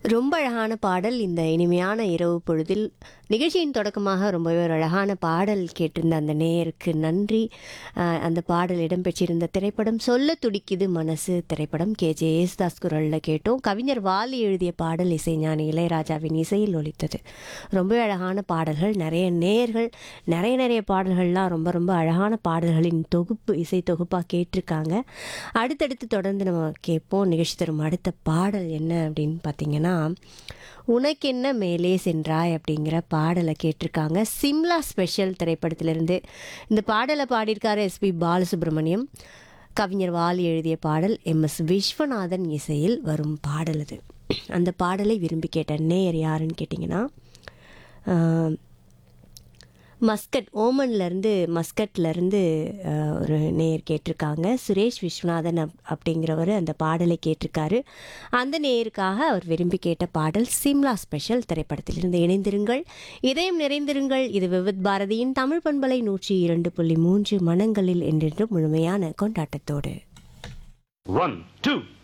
ரொம்ப அழகான பாடல் இந்த இனிமையான இரவு பொழுதில் நிகழ்ச்சியின் தொடக்கமாக ரொம்பவே ஒரு அழகான பாடல் கேட்டிருந்த அந்த நேயருக்கு நன்றி அஹ், அந்த பாடல் இடம்பெற்றிருந்த திரைப்படம் சொல்ல துடிக்குது மனசு திரைப்படம் கே ஜே யேசுதாஸ் குரலில் கேட்டோம் கவிஞர் வாலி எழுதிய பாடல் இசைஞானி இளையராஜாவின் இசையில் ஒலித்தது ரொம்பவே அழகான பாடல்கள் நிறைய நேயர்கள் நிறைய நிறைய பாடல்கள்லாம் ரொம்ப ரொம்ப அழகான பாடல்களின் தொகுப்பு இசை தொகுப்பாக கேட்டிருக்காங்க அடுத்தடுத்து தொடர்ந்து நம்ம கேட்போம் நிகழ்ச்சி தரும் அடுத்த பாடல் என்ன அப்படின்னு பார்த்தீங்கன்னா உனக்கென்ன மேலே சென்றாய் அப்படிங்கிற பாடலை கேட்டிருக்காங்க சிம்லா ஸ்பெஷல் திரைப்படத்திலிருந்து இந்த பாடலை பாடியிருக்காரு எஸ்பி பாலசுப்ரமணியம் கவிஞர் வாலி எழுதிய பாடல் எம் எஸ் விஸ்வநாதன் இசையில் வரும் பாடல் அது அந்த பாடலை விரும்பி கேட்ட நேயர் யாருன்னு கேட்டிங்கன்னா ஆஹ், மஸ்கட் ஓமன்லேருந்து மஸ்கட்லேருந்து ஒரு நேயர் கேட்டிருக்காங்க சுரேஷ் விஸ்வநாதன் அப் அப்படிங்கிறவர் அந்த பாடலை கேட்டிருக்காரு அந்த நேயருக்காக அவர் விரும்பி கேட்ட பாடல் சிம்லா ஸ்பெஷல் திரைப்படத்திலிருந்து இணைந்திருங்கள் இதயம் நிறைந்திருங்கள் இது விவித் பாரதியின் தமிழ் பண்பலை நூற்றி இரண்டு புள்ளி மூன்று மனங்களில் என்றென்றும் முழுமையான கொண்டாட்டத்தோடு One, two,